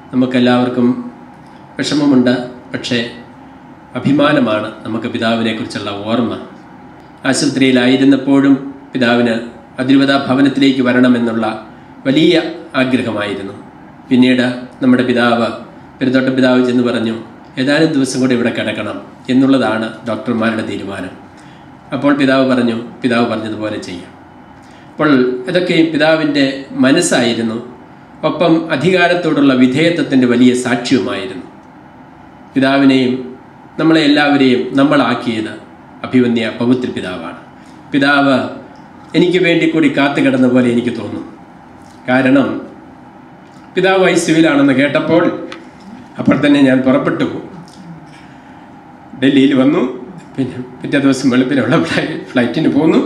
നമുക്കെല്ലാവർക്കും വിഷമമുണ്ട് പക്ഷേ അഭിമാനമാണ് നമുക്ക് പിതാവിനെക്കുറിച്ചുള്ള ഓർമ്മ ആശുപത്രിയിലായിരുന്നപ്പോഴും പിതാവിന് അതിരൂപത ഭവനത്തിലേക്ക് വരണമെന്നുള്ള വലിയ ആഗ്രഹമായിരുന്നു പിന്നീട് നമ്മുടെ പിതാവ് പെരുത്തോട്ട പിതാവ് ചെന്ന് പറഞ്ഞു ഏതാനും ദിവസം കൂടെ ഇവിടെ കിടക്കണം എന്നുള്ളതാണ് ഡോക്ടർമാരുടെ തീരുമാനം അപ്പോൾ പിതാവ് പറഞ്ഞു പിതാവ് പറഞ്ഞതുപോലെ ചെയ്യാം അപ്പോൾ ഇതൊക്കെ പിതാവിൻ്റെ മനസ്സായിരുന്നു ഒപ്പം അധികാരത്തോടുള്ള വിധേയത്വത്തിൻ്റെ വലിയ സാക്ഷ്യവുമായിരുന്നു പിതാവിനെയും നമ്മളെ എല്ലാവരെയും നമ്മളാക്കിയത് അഭിവന്യ പവിത്ര പിതാവാണ് പിതാവ് എനിക്ക് വേണ്ടി കൂടി കാത്തു കിടന്ന പോലെ എനിക്ക് തോന്നും കാരണം പിതാവ് ഐ സിവിലാണെന്ന് കേട്ടപ്പോൾ അപ്പോൾ തന്നെ ഞാൻ പുറപ്പെട്ടു ഡൽഹിയിൽ വന്നു പിന്നെ പിറ്റേ ദിവസം വെളുപ്പിനുള്ള ഫ്ലൈ ഫ്ലൈറ്റിന് പോന്നു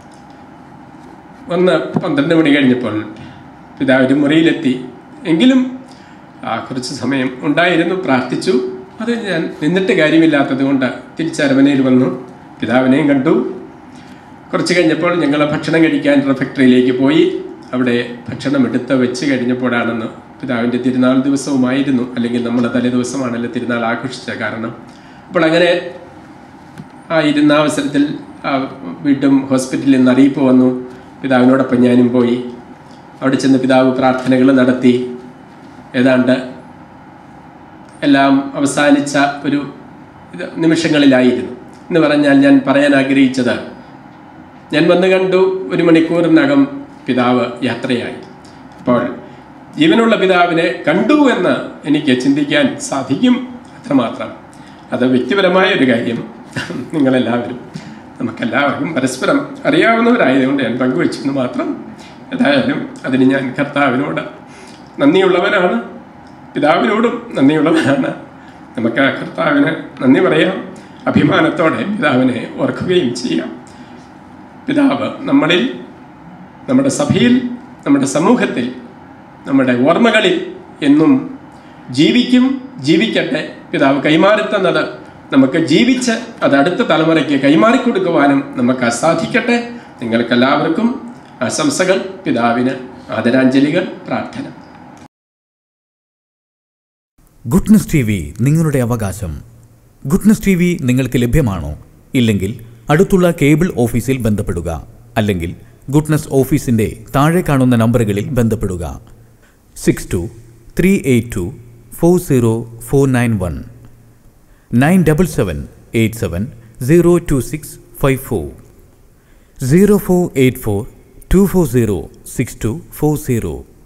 വന്ന് പന്ത്രണ്ട് മണി കഴിഞ്ഞപ്പോൾ പിതാവിൻ്റെ മുറിയിലെത്തി എങ്കിലും ആ കുറച്ച് സമയം ഉണ്ടായിരുന്നു പ്രാർത്ഥിച്ചു അത് ഞാൻ നിന്നിട്ട് കാര്യമില്ലാത്തത് കൊണ്ട് തിരിച്ചരവനയിൽ വന്നു പിതാവിനെയും കണ്ടു കുറച്ച് കഴിഞ്ഞപ്പോൾ ഞങ്ങൾ ഭക്ഷണം കഴിക്കാൻ റെഫക്ടറിയിലേക്ക് പോയി അവിടെ ഭക്ഷണം എടുത്ത് വെച്ച് കഴിഞ്ഞപ്പോഴാണെന്ന് പിതാവിൻ്റെ തിരുനാൾ ദിവസവുമായിരുന്നു അല്ലെങ്കിൽ നമ്മുടെ തലേ ദിവസമാണല്ലോ തിരുനാൾ ആഘോഷിച്ചത് കാരണം അപ്പോൾ അങ്ങനെ ആ ഇരുന്ന അവസരത്തിൽ ആ വീണ്ടും ഹോസ്പിറ്റലിൽ നിന്ന് അറിയിപ്പ് വന്നു പിതാവിനോടൊപ്പം ഞാനും പോയി അവിടെ ചെന്ന് പിതാവ് പ്രാർത്ഥനകൾ നടത്തി ഏതാണ്ട് എല്ലാം അവസാനിച്ച ഒരു ഇത് നിമിഷങ്ങളിലായിരുന്നു എന്ന് പറഞ്ഞാൽ ഞാൻ പറയാൻ ആഗ്രഹിച്ചത് ഞാൻ വന്ന് കണ്ടു ഒരു മണിക്കൂറിനകം പിതാവ് യാത്രയായി അപ്പോൾ ജീവനുള്ള പിതാവിനെ കണ്ടു എന്ന് എനിക്ക് ചിന്തിക്കാൻ സാധിക്കും അത്രമാത്രം അത് വ്യക്തിപരമായ ഒരു കാര്യം നിങ്ങളെല്ലാവരും നമുക്കെല്ലാവർക്കും പരസ്പരം അറിയാവുന്നവരായതുകൊണ്ട് ഞാൻ പങ്കുവെച്ചെന്ന് മാത്രം ഏതായാലും അതിന് ഞാൻ കർത്താവിനോട് നന്ദിയുള്ളവനാണ് പിതാവിനോടും നന്ദിയുള്ളവനാണ് നമുക്ക് ആ കർത്താവിന് നന്ദി പറയാം അഭിമാനത്തോടെ പിതാവിനെ ഓർക്കുകയും ചെയ്യാം പിതാവ് നമ്മളിൽ നമ്മുടെ സഭയിൽ നമ്മുടെ സമൂഹത്തിൽ നമ്മുടെ ഓർമ്മകളിൽ എന്നും ജീവിക്കും ജീവിക്കട്ടെ പിതാവ് കൈമാറിത്തന്നത് നമുക്ക് ജീവിച്ച് അത് അടുത്ത തലമുറയ്ക്ക് കൈമാറിക്കൊടുക്കുവാനും നമുക്ക് സാധിക്കട്ടെ നിങ്ങൾക്കെല്ലാവർക്കും ആശംസകൾ പിതാവിന് ആദരാഞ്ജലികൾ പ്രാർത്ഥന ഗുഡ്നസ് ടി വി നിങ്ങളുടെ അവകാശം ഗുഡ്നസ് ടി വി നിങ്ങൾക്ക് ലഭ്യമാണോ ഇല്ലെങ്കിൽ അടുത്തുള്ള കേബിൾ ഓഫീസിൽ ബന്ധപ്പെടുക അല്ലെങ്കിൽ ഗുഡ്നസ് ഓഫീസിൻ്റെ താഴെ കാണുന്ന നമ്പറുകളിൽ ബന്ധപ്പെടുക six two three eight two four zero four nine one nine double seven eight seven zero two six five four zero four eight four two four zero six two four zero